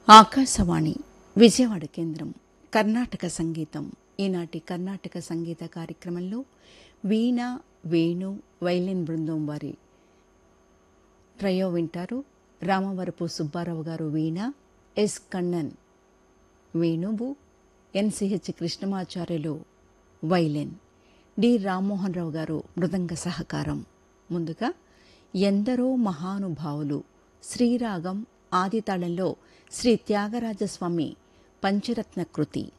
ఆకాశవాణి విజయవాడ కేంద్రం కర్ణాటక సంగీతం ఈనాటి కర్ణాటక సంగీత కార్యక్రమంలో వీణ వేణు వైలిన్ బృందం వారి ట్రయో వింటారు రామవరపు సుబ్బారావు గారు వీణ ఎస్ కണ്ണన్ వేణువు NCH Krishnamacharyulu violin D Rammohan Rao garu మృదంగ సహకారం ముందుగా ఎందరో మహానుభావులు శ్రీరాగం ఆదితాళంలో శ్రీ త్యాగరాజస్వామి పంచరత్న కృతి